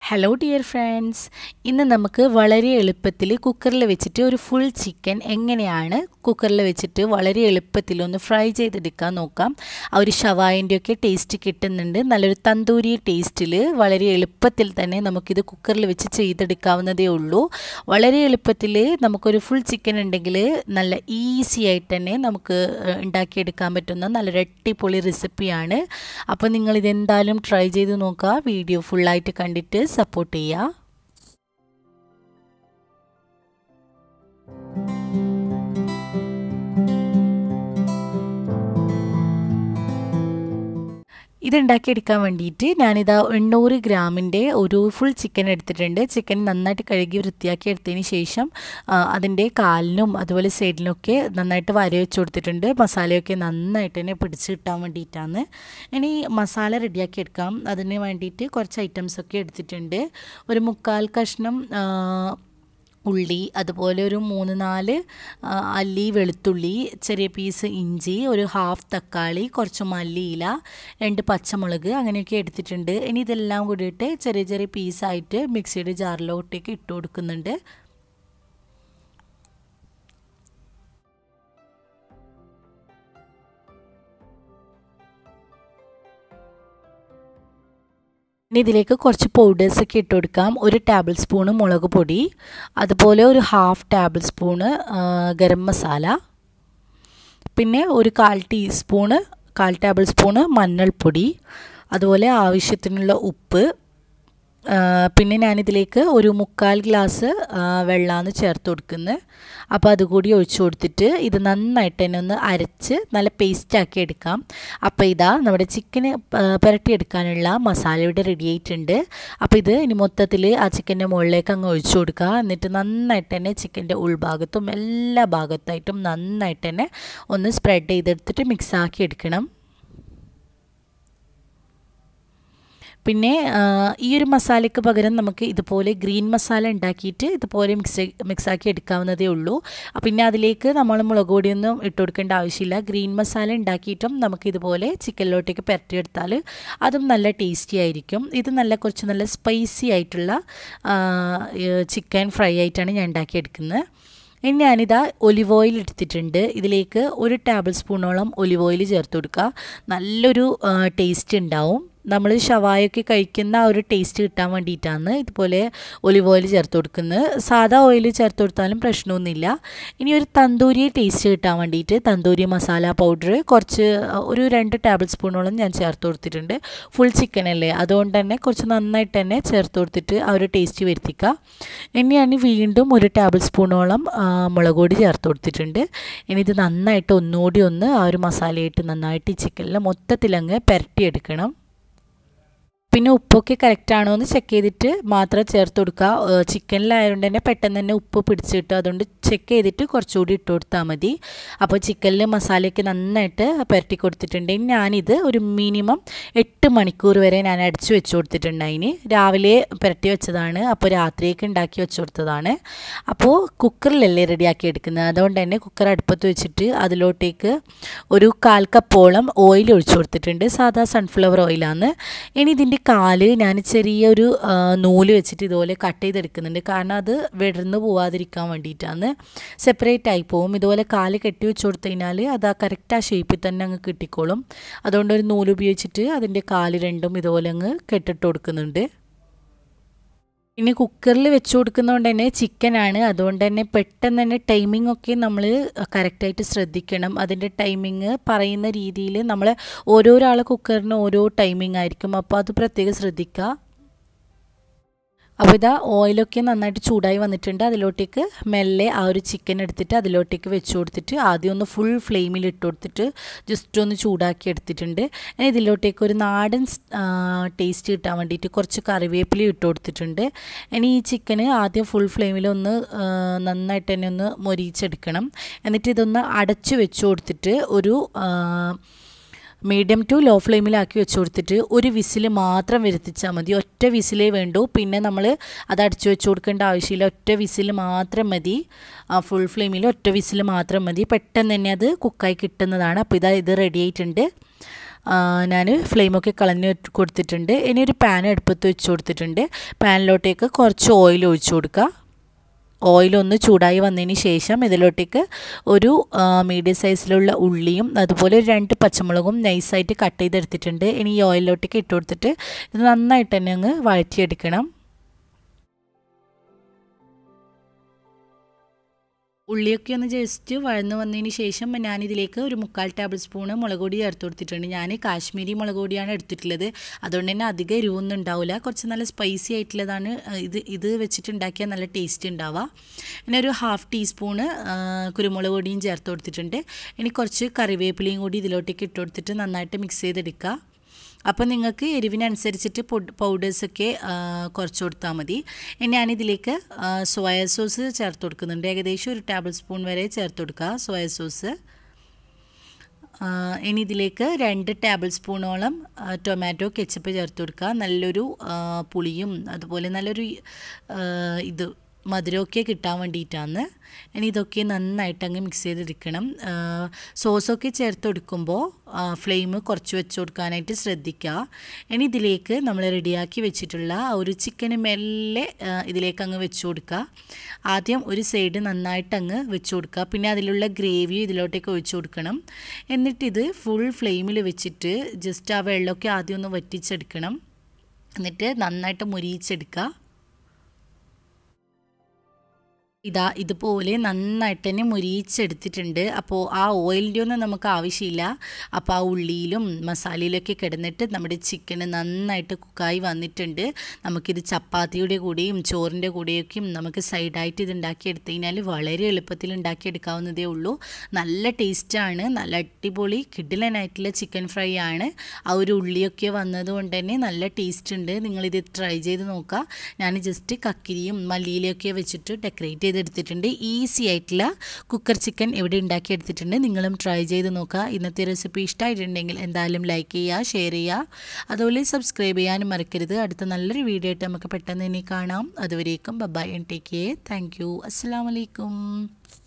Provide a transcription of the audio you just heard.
hello dear friends ഇന്ന് നമുക്ക് വളരെ എളുപ്പത്തിൽ കുക്കറിൽ വെച്ചിട്ട് ഒരു ഫുൾ ചിക്കൻ എങ്ങനെയാണ് കുക്കറിൽ വെച്ചിട്ട് വളരെ എളുപ്പത്തിൽ ഒന്ന് ഫ്രൈ ചെയ്തെടുക്കാൻ നോക്കാം ആ ഒരു ഷവായിൻ്റെയൊക്കെ ടേസ്റ്റ് കിട്ടുന്നുണ്ട് നല്ലൊരു തന്തൂരി ടേസ്റ്റിൽ വളരെ എളുപ്പത്തിൽ തന്നെ നമുക്കിത് കുക്കറിൽ വെച്ച് ചെയ്തെടുക്കാവുന്നതേ ഉള്ളൂ വളരെ എളുപ്പത്തിൽ നമുക്കൊരു ഫുൾ ചിക്കൻ ഉണ്ടെങ്കിൽ നല്ല ഈസി ആയിട്ട് തന്നെ നമുക്ക് ഉണ്ടാക്കിയെടുക്കാൻ പറ്റുന്ന നല്ലൊരു അടിപൊളി റെസിപ്പിയാണ് അപ്പോൾ നിങ്ങളിതെന്തായാലും ട്രൈ ചെയ്ത് നോക്കുക വീഡിയോ ഫുള്ളായിട്ട് കണ്ടിട്ട് സപ്പോർട്ട് ചെയ്യുക ഇതുണ്ടാക്കിയെടുക്കാൻ വേണ്ടിയിട്ട് ഞാനിതാ എണ്ണൂറ് ഗ്രാമിൻ്റെ ഒരു ഫുൾ ചിക്കൻ എടുത്തിട്ടുണ്ട് ചിക്കൻ നന്നായിട്ട് കഴുകി വൃത്തിയാക്കി എടുത്തതിന് ശേഷം അതിൻ്റെ കാലിനും അതുപോലെ സൈഡിനൊക്കെ നന്നായിട്ട് വര വെച്ച് കൊടുത്തിട്ടുണ്ട് മസാലയൊക്കെ നന്നായിട്ട് തന്നെ പിടിച്ച് കിട്ടാൻ വേണ്ടിയിട്ടാണ് ഇനി മസാല റെഡിയാക്കി എടുക്കാം അതിന് വേണ്ടിയിട്ട് കുറച്ച് ഐറ്റംസൊക്കെ എടുത്തിട്ടുണ്ട് ഒരു മുക്കാൽ കഷ്ണം ഉള്ളി അതുപോലെ ഒരു മൂന്ന് നാല് അല്ലി വെളുത്തുള്ളി ചെറിയ പീസ് ഇഞ്ചി ഒരു ഹാഫ് തക്കാളി കുറച്ച് മല്ലിയില രണ്ട് പച്ചമുളക് അങ്ങനെയൊക്കെ എടുത്തിട്ടുണ്ട് ഇനി ഇതെല്ലാം കൂടിയിട്ട് ചെറിയ ചെറിയ പീസായിട്ട് മിക്സിയുടെ ജാറിലോട്ടേക്ക് ഇട്ട് കൊടുക്കുന്നുണ്ട് ഇനി ഇതിലേക്ക് കുറച്ച് പൗഡേഴ്സൊക്കെ ഇട്ട് കൊടുക്കാം ഒരു ടേബിൾ സ്പൂണ് മുളക് പൊടി അതുപോലെ ഒരു half tablespoon garam masala പിന്നെ ഒരു കാൽ ടീസ്പൂണ് കാൽ ടേബിൾ സ്പൂണ് മഞ്ഞൾപ്പൊടി അതുപോലെ ആവശ്യത്തിനുള്ള ഉപ്പ് പിന്നെ ഞാനിതിലേക്ക് ഒരു മുക്കാൽ ഗ്ലാസ് വെള്ളമാണ് ചേർത്ത് കൊടുക്കുന്നത് അപ്പോൾ അതുകൂടി ഒഴിച്ചു കൊടുത്തിട്ട് ഇത് നന്നായിട്ട് തന്നെ ഒന്ന് അരച്ച് നല്ല പേസ്റ്റാക്കി എടുക്കാം അപ്പോൾ ഇതാ നമ്മുടെ ചിക്കന് പുരട്ടിയെടുക്കാനുള്ള മസാല ഇവിടെ റെഡി ആയിട്ടുണ്ട് അപ്പോൾ ഇത് ഇനി മൊത്തത്തിൽ ആ ചിക്കൻ്റെ മുകളിലേക്ക് അങ്ങ് ഒഴിച്ചു കൊടുക്കുക എന്നിട്ട് നന്നായിട്ട് തന്നെ ചിക്കൻ്റെ ഉൾഭാഗത്തും എല്ലാ ഭാഗത്തായിട്ടും നന്നായിട്ട് തന്നെ ഒന്ന് സ്പ്രെഡ് ചെയ്തെടുത്തിട്ട് മിക്സ് ആക്കി എടുക്കണം പിന്നെ ഈ ഒരു മസാലയ്ക്ക് പകരം നമുക്ക് ഇതുപോലെ ഗ്രീൻ മസാല ഉണ്ടാക്കിയിട്ട് ഇതുപോലെ മിക്സ് മിക്സാക്കി എടുക്കാവുന്നതേ ഉള്ളൂ പിന്നെ അതിലേക്ക് നമ്മൾ മുളക് പൊടിയൊന്നും ഇട്ട് കൊടുക്കേണ്ട ആവശ്യമില്ല ഗ്രീൻ മസാല ഉണ്ടാക്കിയിട്ടും നമുക്ക് ഇതുപോലെ ചിക്കനിലോട്ടേക്ക് പുരട്ടിയെടുത്താൽ അതും നല്ല ടേസ്റ്റി ആയിരിക്കും ഇത് നല്ല കുറച്ച് നല്ല സ്പൈസി ആയിട്ടുള്ള ചിക്കൻ ഫ്രൈ ആയിട്ടാണ് ഞാൻ ഉണ്ടാക്കിയെടുക്കുന്നത് ഇനി ഞാനിതാ ഒലിവ് ഓയിൽ എടുത്തിട്ടുണ്ട് ഇതിലേക്ക് ഒരു ടേബിൾ സ്പൂണോളം ഒലിവ് ഓയിൽ ചേർത്ത് കൊടുക്കുക നല്ലൊരു ടേസ്റ്റ് ഉണ്ടാവും നമ്മൾ ഷവായൊക്കെ കഴിക്കുന്ന ആ ഒരു ടേസ്റ്റ് കിട്ടാൻ വേണ്ടിയിട്ടാണ് ഇതുപോലെ ഒലിവ് ഓയിൽ ചേർത്ത് കൊടുക്കുന്നത് സാധാ ഓയിൽ ചേർത്ത് കൊടുത്താലും പ്രശ്നമൊന്നുമില്ല ഇനി ഒരു തന്തൂരി ടേസ്റ്റ് കിട്ടാൻ വേണ്ടിയിട്ട് തന്തൂരി മസാല പൗഡർ കുറച്ച് ഒരു രണ്ട് ടേബിൾ സ്പൂണോളം ഞാൻ ചേർത്ത് കൊടുത്തിട്ടുണ്ട് ഫുൾ ചിക്കൻ അല്ലേ അതുകൊണ്ട് തന്നെ കുറച്ച് നന്നായിട്ട് തന്നെ ചേർത്ത് കൊടുത്തിട്ട് ആ ഒരു ടേസ്റ്റ് വരുത്തിക്കുക ഇനി ഞാൻ വീണ്ടും ഒരു ടേബിൾ സ്പൂണോളം മുളക് പൊടി ചേർത്ത് കൊടുത്തിട്ടുണ്ട് ഇനി ഇത് നന്നായിട്ട് ഒന്നുകൂടി ഒന്ന് ആ ഒരു മസാലയായിട്ട് നന്നായിട്ട് ഈ ചിക്കനിൽ മൊത്തത്തിലങ്ങ് പുരട്ടിയെടുക്കണം പിന്നെ ഉപ്പൊക്കെ കറക്റ്റ് ആണോ എന്ന് ചെക്ക് ചെയ്തിട്ട് മാത്രം ചേർത്ത് കൊടുക്കുക ചിക്കനിലായതുകൊണ്ട് തന്നെ പെട്ടെന്ന് തന്നെ ഉപ്പ് പിടിച്ച് കിട്ടും അതുകൊണ്ട് ചെക്ക് ചെയ്തിട്ട് കുറച്ചുകൂടി ഇട്ട് കൊടുത്താൽ മതി അപ്പോൾ ചിക്കനിൽ മസാലയൊക്കെ നന്നായിട്ട് പുരട്ടി കൊടുത്തിട്ടുണ്ടെങ്കിൽ ഞാനിത് ഒരു മിനിമം എട്ട് മണിക്കൂർ വരെ ഞാൻ അടിച്ചു വെച്ച് കൊടുത്തിട്ടുണ്ടായിന് രാവിലെ പുരട്ടി വെച്ചതാണ് അപ്പോൾ രാത്രിയൊക്കെ ഉണ്ടാക്കി വെച്ച് കൊടുത്തതാണ് അപ്പോൾ കുക്കറിലല്ലേ റെഡിയാക്കി എടുക്കുന്നത് അതുകൊണ്ട് തന്നെ കുക്കർ അടുപ്പത്ത് വെച്ചിട്ട് അതിലോട്ടേക്ക് ഒരു കാൽ കപ്പോളം ഓയിൽ ഒഴിച്ചു കൊടുത്തിട്ടുണ്ട് സാധാ സൺഫ്ലവർ ഓയിലാണ് ഇനി ഇതിൻ്റെ കാല് ഞാൻ ചെറിയൊരു നൂല് വെച്ചിട്ട് ഇതുപോലെ കട്ട് ചെയ്തെടുക്കുന്നുണ്ട് കാരണം അത് വിടർന്നു പോവാതിരിക്കാൻ വേണ്ടിയിട്ടാണ് സെപ്പറേറ്റ് ആയി പോകും ഇതുപോലെ കാല് കെട്ടി വെച്ച് കൊടുത്തു കഴിഞ്ഞാൽ അത് ആ കറക്റ്റ് ആ ഷേപ്പിൽ തന്നെ അങ്ങ് കിട്ടിക്കോളും അതുകൊണ്ട് ഒരു നൂല് ഉപയോഗിച്ചിട്ട് അതിൻ്റെ കാല് രണ്ടും ഇതുപോലെ അങ്ങ് കെട്ടിട്ട് കൊടുക്കുന്നുണ്ട് ഇനി കുക്കറിൽ വെച്ച് കൊടുക്കുന്നതുകൊണ്ട് തന്നെ ചിക്കനാണ് അതുകൊണ്ട് തന്നെ പെട്ടെന്ന് തന്നെ ടൈമിംഗ് ഒക്കെ നമ്മൾ കറക്റ്റായിട്ട് ശ്രദ്ധിക്കണം അതിൻ്റെ ടൈമിങ് പറയുന്ന രീതിയിൽ നമ്മൾ ഓരോരാളെ കുക്കറിന് ഓരോ ടൈമിംഗ് ആയിരിക്കും അപ്പോൾ അത് പ്രത്യേകം ശ്രദ്ധിക്കുക അപ്പോൾ ഇതാ ഓയിലൊക്കെ നന്നായിട്ട് ചൂടായി വന്നിട്ടുണ്ട് അതിലോട്ടേക്ക് മെല്ലെ ആ ഒരു ചിക്കൻ എടുത്തിട്ട് അതിലോട്ടേക്ക് വെച്ച് കൊടുത്തിട്ട് ആദ്യം ഒന്ന് ഫുൾ ഫ്ലെയിമിൽ ഇട്ട് കൊടുത്തിട്ട് ജസ്റ്റ് ഒന്ന് ചൂടാക്കി എടുത്തിട്ടുണ്ട് ഇനി ഇതിലോട്ടേക്ക് ഒരു നാടൻ ടേസ്റ്റ് കിട്ടാൻ വേണ്ടിയിട്ട് കുറച്ച് കറിവേപ്പില ഇട്ട് കൊടുത്തിട്ടുണ്ട് ഇനി ഈ ചിക്കന് ആദ്യം ഫുൾ ഫ്ലെയിമിൽ ഒന്ന് നന്നായിട്ട് തന്നെ ഒന്ന് മൊരിച്ചെടുക്കണം എന്നിട്ട് ഇതൊന്ന് അടച്ചു വെച്ച് കൊടുത്തിട്ട് ഒരു മീഡിയം ടു ലോ ഫ്ലെയിമിലാക്കി വെച്ച് കൊടുത്തിട്ട് ഒരു വിസിൽ മാത്രം വരുത്തിച്ചാൽ മതി ഒറ്റ വിസിലേ വേണ്ടൂ പിന്നെ നമ്മൾ അത് അടച്ചു വെച്ച് കൊടുക്കേണ്ട ആവശ്യമില്ല ഒറ്റ വിസിൽ മാത്രം മതി ഫുൾ ഫ്ലെയിമിൽ ഒറ്റ വിസിൽ മാത്രം മതി പെട്ടെന്ന് തന്നെ അത് കുക്കായി കിട്ടുന്നതാണ് അപ്പോൾ ഇതാ ഇത് റെഡി ആയിട്ടുണ്ട് ഞാൻ ഫ്ലെയിമൊക്കെ കളഞ്ഞ് കൊടുത്തിട്ടുണ്ട് ഇനി ഒരു പാൻ അടുപ്പത്ത് വെച്ച് കൊടുത്തിട്ടുണ്ട് പാനിലോട്ടേക്ക് കുറച്ച് ഓയിൽ ഒഴിച്ചു കൊടുക്കുക ഓയിലൊന്ന് ചൂടായി വന്നതിന് ശേഷം ഇതിലോട്ടേക്ക് ഒരു മീഡിയം സൈസിലുള്ള ഉള്ളിയും അതുപോലെ ഒരു രണ്ട് പച്ചമുളകും നൈസായിട്ട് കട്ട് ചെയ്തെടുത്തിട്ടുണ്ട് ഇനി ഈ ഓയിലിലോട്ടേക്ക് ഇട്ട് കൊടുത്തിട്ട് ഇത് നന്നായിട്ട് തന്നെ അങ്ങ് വഴറ്റിയെടുക്കണം ഉള്ളിയൊക്കെ ഒന്ന് ജസ്റ്റ് വഴന്ന് വന്നതിന് ശേഷം ഞാനിതിലേക്ക് ഒരു മുക്കാൽ ടേബിൾ സ്പൂണ് മുളക് പൊടി ചേർത്ത് കൊടുത്തിട്ടുണ്ട് ഞാൻ കാശ്മീരി മുളക് പൊടിയാണ് എടുത്തിട്ടുള്ളത് അതുകൊണ്ട് തന്നെ അധികം എരിവൊന്നും ഉണ്ടാവില്ല കുറച്ച് നല്ല സ്പൈസി ആയിട്ടുള്ളതാണ് ഇത് ഇത് വെച്ചിട്ടുണ്ടാക്കിയാൽ നല്ല ടേസ്റ്റ് ഉണ്ടാവുക പിന്നെ ഒരു ഹാഫ് ടീസ്പൂണ് കുരുമുളക് പൊടിയും ചേർത്ത് കൊടുത്തിട്ടുണ്ട് ഇനി കുറച്ച് കറിവേപ്പിലയും കൂടി ഇതിലോട്ടേക്ക് ഇട്ട് കൊടുത്തിട്ട് നന്നായിട്ട് മിക്സ് ചെയ്തെടുക്കുക അപ്പോൾ നിങ്ങൾക്ക് എരിവിനനുസരിച്ചിട്ട് പൗഡേഴ്സൊക്കെ കുറച്ച് കൊടുത്താൽ മതി ഇനി ഞാനിതിലേക്ക് സോയ സോസ് ചേർത്ത് കൊടുക്കുന്നുണ്ട് ഏകദേശം ഒരു ടേബിൾ സ്പൂൺ വരെ ചേർത്ത് കൊടുക്കുക സോയ സോസ് ഇനി ഇതിലേക്ക് രണ്ട് ടേബിൾ സ്പൂണോളം ടൊമാറ്റോ കെച്ചപ്പ് ചേർത്ത് കൊടുക്കുക നല്ലൊരു പുളിയും അതുപോലെ നല്ലൊരു ഇത് മധുരമൊക്കെ കിട്ടാൻ വേണ്ടിയിട്ടാണ് ഇനി ഇതൊക്കെ നന്നായിട്ട് അങ്ങ് മിക്സ് ചെയ്തെടുക്കണം സോസൊക്കെ ചേർത്ത് കൊടുക്കുമ്പോൾ ഫ്ലെയിം കുറച്ച് വെച്ച് കൊടുക്കാനായിട്ട് ശ്രദ്ധിക്കുക ഇനി ഇതിലേക്ക് നമ്മൾ റെഡിയാക്കി വെച്ചിട്ടുള്ള ഒരു ചിക്കന് മെല്ലെ ഇതിലേക്ക് അങ്ങ് വെച്ച് കൊടുക്കുക ആദ്യം ഒരു സൈഡ് നന്നായിട്ട് അങ്ങ് വെച്ച് കൊടുക്കുക പിന്നെ അതിലുള്ള ഗ്രേവി ഇതിലോട്ടേക്ക് ഒഴിച്ചു കൊടുക്കണം എന്നിട്ടിത് ഫുൾ ഫ്ലെയിമിൽ വെച്ചിട്ട് ജസ്റ്റ് ആ വെള്ളമൊക്കെ ആദ്യം ഒന്ന് വറ്റിച്ചെടുക്കണം എന്നിട്ട് നന്നായിട്ട് മുരിയിച്ചെടുക്കുക ഇതാ ഇതുപോലെ നന്നായിട്ട് തന്നെ മുരിയിച്ചെടുത്തിട്ടുണ്ട് അപ്പോൾ ആ ഓയിലിൻ്റെ ഒന്നും നമുക്ക് ആവശ്യമില്ല അപ്പോൾ ആ ഉള്ളിയിലും മസാലയിലൊക്കെ കിടന്നിട്ട് നമ്മുടെ ചിക്കന് നന്നായിട്ട് കുക്കായി വന്നിട്ടുണ്ട് നമുക്കിത് ചപ്പാത്തിയുടെ കൂടെയും ചോറിൻ്റെ കൂടെയൊക്കെയും നമുക്ക് സൈഡായിട്ട് ഇത് ഉണ്ടാക്കിയെടുത്തു കഴിഞ്ഞാൽ വളരെ എളുപ്പത്തിൽ ഉണ്ടാക്കിയെടുക്കാവുന്നതേ ഉള്ളൂ നല്ല ടേസ്റ്റാണ് നല്ല അടിപൊളി കിഡിലനായിട്ടുള്ള ചിക്കൻ ഫ്രൈ ആണ് ആ ഒരു ഉള്ളിയൊക്കെ വന്നതുകൊണ്ട് തന്നെ നല്ല ടേസ്റ്റ് ഉണ്ട് നിങ്ങളിത് ട്രൈ ചെയ്ത് നോക്കുക ഞാൻ ജസ്റ്റ് കക്കിരിയും മല്ലിയിലൊക്കെ വെച്ചിട്ട് ഡെക്കറേറ്റ് ചെയ്തെടുത്തിട്ടുണ്ട് ഈസി ആയിട്ടുള്ള കുക്കർ ചിക്കൻ ഇവിടെ ഉണ്ടാക്കിയെടുത്തിട്ടുണ്ട് നിങ്ങളും ട്രൈ ചെയ്ത് നോക്കുക ഇന്നത്തെ റെസിപ്പി ഇഷ്ടമായിട്ടുണ്ടെങ്കിൽ എന്തായാലും ലൈക്ക് ചെയ്യുക ഷെയർ ചെയ്യുക അതുപോലെ സബ്സ്ക്രൈബ് ചെയ്യാനും മറക്കരുത് അടുത്ത നല്ലൊരു വീഡിയോ ആയിട്ട് നമുക്ക് പെട്ടെന്ന് ഇനി കാണാം അതുവരേക്കും bye and take care thank you അസ്സാം വലൈക്കും